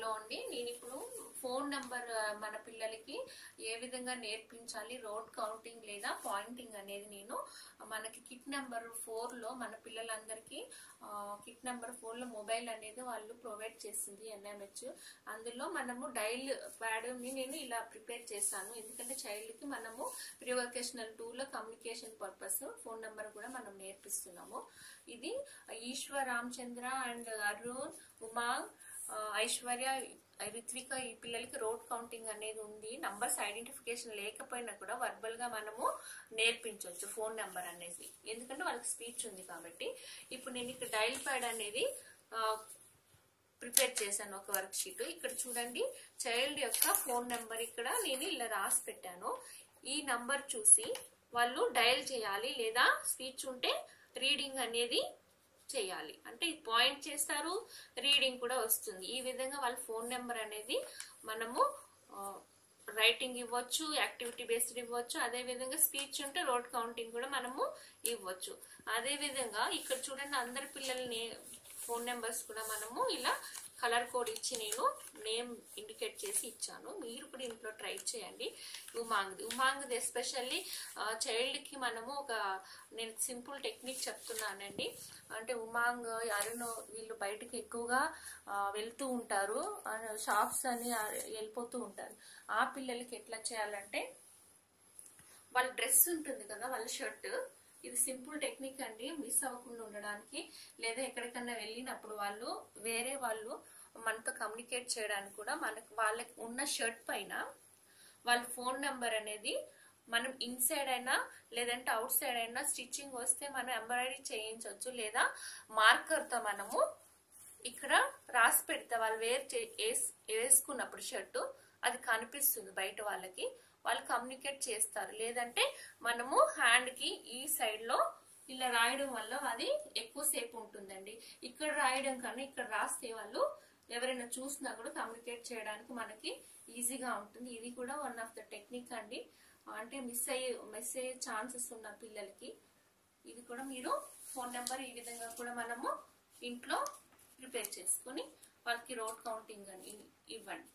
hello అండి నేను ఇప్పుడు ఫోన్ నంబర్ మన పిల్లలకి ఏ విధంగా నేర్పించాలి రోడ్ కౌంటింగ్ లేదా పాయింటింగ్ అనేది నేను మనకి కిట్ నెంబర్ ఫోర్ లో మన పిల్లలందరికీ ఆ, కిట్ నెంబర్ ఫోర్ లో మొబైల్ అనేది వాళ్ళు ప్రొవైడ్ చేసింది ఎన్ఎంహెచ్ అందులో మనము డైల్ ప్యాడ్ ని నేను ఇలా ప్రిపేర్ చేశాను ఎందుకంటే చైల్డ్ కి మనము ప్రీ వొకేషనల్ టూ లో కమ్యూనికేషన్ పర్పస్ ఫోన్ నెంబర్ కూడా మనం నేర్పిస్తున్నాము ఇది ఈశ్వర్ రామచంద్ర అండ్ అరుణ్ ఉమాంగ్ ఆ, ఐశ్వర్య రిత్విక ఈ పిల్లలకి రోడ్ కౌంటింగ్ అనేది ఉంది నంబర్స్ ఐడెంటిఫికేషన్ లేకపోయినా కూడా వర్బల్ గా మనము నేర్పించవచ్చు ఫోన్ నెంబర్ అనేది ఎందుకంటే వాళ్ళకి స్పీచ్ ఉంది కాబట్టి ఇప్పుడు నేను ఇక్కడ డైల్ ప్యాడ్ అనేది ప్రిపేర్ చేశాను ఒక వర్క్ షీట్ ఇక్కడ చూడండి చైల్డ్ యొక్క ఫోన్ నెంబర్ ఇక్కడ నేను ఇలా రాసి పెట్టాను ఈ నంబర్ చూసి వాళ్ళు డయల్ చేయాలి లేదా స్పీచ్ ఉంటే రీడింగ్ అనేది చేయాలి అంటే పాయింట్ చేస్తారు రీడింగ్ కూడా వస్తుంది ఈ విధంగా వాళ్ళ ఫోన్ నెంబర్ అనేది మనము రైటింగ్ ఇవ్వచ్చు యాక్టివిటీ బేస్డ్ ఇవ్వచ్చు అదే విధంగా స్పీచ్ ఉంటే రోడ్ కౌంటింగ్ కూడా మనము ఇవ్వచ్చు అదే విధంగా ఇక్కడ చూడండి అందరి పిల్లల్ని ఫోన్ నెంబర్స్ కూడా మనము ఇలా కలర్ కోడ్ ఇచ్చి నేను నేమ్ ఇండికేట్ చేసి ఇచ్చాను మీరు కూడా ఇంట్లో ట్రై చేయండి ఉమాంగ్ది ఉమాంగ్ది ఎస్పెషల్లీ చైల్డ్ కి మనము ఒక నేను సింపుల్ టెక్నిక్ చెప్తున్నానండి అంటే ఉమాంగ్ అరుణ్ వీళ్ళు బయటకి ఎక్కువగా ఆ, వెళ్తూ ఉంటారు షాప్స్ అని ఆ, వెళ్ళిపోతూ ఉంటారు ఆ పిల్లలకి ఎట్లా చేయాలంటే వాళ్ళ డ్రెస్ ఉంటుంది కదా వాళ్ళ షర్ట్ ఇది సింపుల్ టెక్నిక్ అండి మిస్ అవ్వకుండా ఉండడానికి లేదా ఎక్కడికన్నా వెళ్ళినప్పుడు వాళ్ళు వేరే వాళ్ళు మనతో కమ్యూనికేట్ చేయడానికి కూడా మనకు వాళ్ళకి ఉన్న షర్ట్ పైన వాళ్ళ ఫోన్ నెంబర్ అనేది మనం ఇన్సైడ్ అయినా లేదంటే అవుట్ సైడ్ అయినా స్టిచ్చింగ్ వస్తే మనం ఎంబ్రాయిడరీ చేయించవచ్చు లేదా మార్కర్ తో మనము ఇక్కడ రాసి పెడితే వాళ్ళు వేర్ చే- వేస్- వేసుకున్నప్పుడు షర్టు అది కనిపిస్తుంది బయట వాళ్ళకి వాళ్ళు కమ్యూనికేట్ చేస్తారు లేదంటే మనము హ్యాండ్ కి ఈ సైడ్ లో ఇలా రాయడం వల్ల అది ఎక్కువసేపు ఉంటుందండి ఇక్కడ రాయడం కన్నా ఇక్కడ రాస్తే వాళ్ళు ఎవరైనా చూసినా కూడా కమ్యూనికేట్ చేయడానికి మనకి ఈజీగా ఉంటుంది ఇది కూడా వన్ ఆఫ్ ద టెక్నిక్ అండి అంటే మిస్ అయ్యే మిస్ అయ్యే ఛాన్సెస్ ఉన్న పిల్లలకి ఇది కూడా మీరు ఫోన్ నెంబర్ ఈ విధంగా కూడా మనము ఇంట్లో ప్రిపేర్ చేసుకొని వాళ్ళకి రోడ్ కౌంటింగ్ అని ఇవ్వండి